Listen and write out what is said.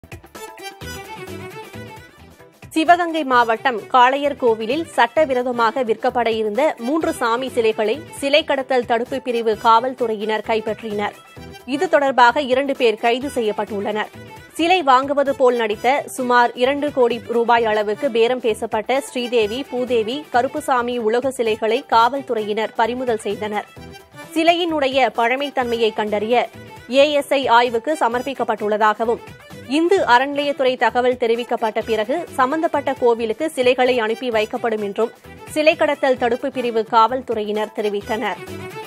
சிவகங்கை மாவட்டம் காளையர் கோவிலில் சட்டவிரோதமாக விற்கப்பட இருந்த மூன்று சாமி சிலைகளை சிலை கடத்தல் தடுப்பு பிரிவு காவல்துறையினர் கைப்பற்றினர் இது தொடர்பாக இரண்டு பேர் கைது செய்யப்பட்டுள்ளனர் சிலை வாங்குவது போல் நடித்த சுமார் இரண்டு கோடி ரூபாய் அளவுக்கு பேரம் பேசப்பட்ட ஸ்ரீதேவி பூதேவி கருப்புசாமி உலோக சிலைகளை காவல்துறையினர் பறிமுதல் செய்தனர் சிலையினுடைய பழமைத்தன்மையை கண்டறிய ஏஎஸ்ஐ ஆய்வுக்கு சமர்ப்பிக்கப்பட்டுள்ளதாகவும் இந்து அறநிலையத்துறை தகவல் தெரிவிக்கப்பட்ட பிறகு சம்பந்தப்பட்ட கோவிலுக்கு சிலைகளை அனுப்பி வைக்கப்படும் என்றும் சிலை கடத்தல் தடுப்பு பிரிவு காவல்துறையினர் தெரிவித்தனர்